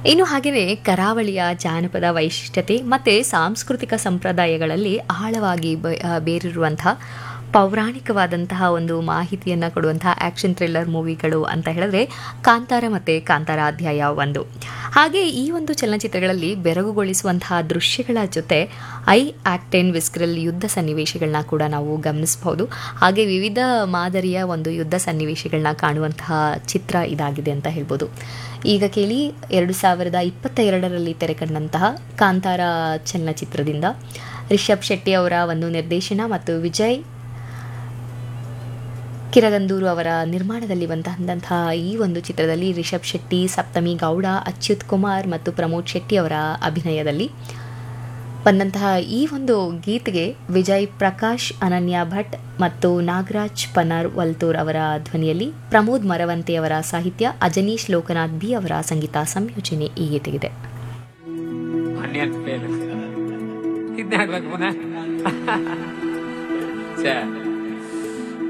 ಇನ್ನು ಹಾಗೆಯೇ ಕರಾವಳಿಯ ಜಾನಪದ ವೈಶಿಷ್ಟ್ಯತೆ ಮತ್ತು ಸಾಂಸ್ಕೃತಿಕ ಸಂಪ್ರದಾಯಗಳಲ್ಲಿ ಆಳವಾಗಿ ಬ- ಆ, ಬೇರಿರುವಂತಹ ಪೌರಾಣಿಕವಾದಂತಹ ಒಂದು ಮಾಹಿತಿಯನ್ನು ಕೊಡುವಂತಹ ಆ್ಯಕ್ಷನ್ ಥ್ರಿಲ್ಲರ್ ಮೂವಿಗಳು ಅಂತ ಹೇಳಿದ್ರೆ ಕಾಂತಾರ ಮತ್ತು ಕಾಂತಾರ ಅಧ್ಯಾಯ ಒಂದು ಹಾಗೆ ಈ ಒಂದು ಚಲನಚಿತ್ರಗಳಲ್ಲಿ ಬೆರಗುಗೊಳಿಸುವಂತಹ ದೃಶ್ಯಗಳ ಜೊತೆ ಐ ಆಕ್ಟೆನ್ ವಿಸ್ಕ್ರಲ್ ಯುದ್ಧ ಸನ್ನಿವೇಶಗಳನ್ನ ಕೂಡ ನಾವು ಗಮನಿಸಬಹುದು ಹಾಗೆ ವಿವಿಧ ಮಾದರಿಯ ಒಂದು ಯುದ್ಧ ಸನ್ನಿವೇಶಗಳನ್ನ ಕಾಣುವಂತಹ ಚಿತ್ರ ಇದಾಗಿದೆ ಅಂತ ಹೇಳ್ಬೋದು ಈಗ ಕೇಳಿ ಎರಡು ಸಾವಿರದ ಇಪ್ಪತ್ತ ಎರಡರಲ್ಲಿ ತೆರೆಕಂಡಂತಹ ಕಾಂತಾರ ಚಲನಚಿತ್ರದಿಂದ ರಿಷಬ್ ಶೆಟ್ಟಿ ಅವರ ಒಂದು ನಿರ್ದೇಶನ ಮತ್ತು ವಿಜಯ್ ಕಿರಗಂದೂರು ಅವರ ನಿರ್ಮಾಣದಲ್ಲಿ ಬಂದಂತಹ ಈ ಒಂದು ಚಿತ್ರದಲ್ಲಿ ರಿಷಬ್ ಶೆಟ್ಟಿ ಸಪ್ತಮಿ ಗೌಡ ಅಚ್ಯುತ್ ಕುಮಾರ್ ಮತ್ತು ಪ್ರಮೋದ್ ಶೆಟ್ಟಿ ಅವರ ಅಭಿನಯದಲ್ಲಿ ಬಂದಂತಹ ಈ ಒಂದು ಗೀತೆಗೆ ವಿಜಯ್ ಪ್ರಕಾಶ್ ಅನನ್ಯ ಭಟ್ ಮತ್ತು ನಾಗರಾಜ್ ಪನರ್ ವಲ್ತೂರ್ ಅವರ ಧ್ವನಿಯಲ್ಲಿ ಪ್ರಮೋದ್ ಮರವಂತೆ ಅವರ ಸಾಹಿತ್ಯ ಅಜನೀಶ್ ಲೋಕನಾಥ್ ಬಿ ಅವರ ಸಂಗೀತ ಸಂಯೋಜನೆ ಈ ಗೀತೆಗಿದೆ ಆನಿಯನ್ ಫೇಲ್ ಇದನ್ನೇ ಹಾಕ್ಬೇಕು ಪುನಃ ಛೇ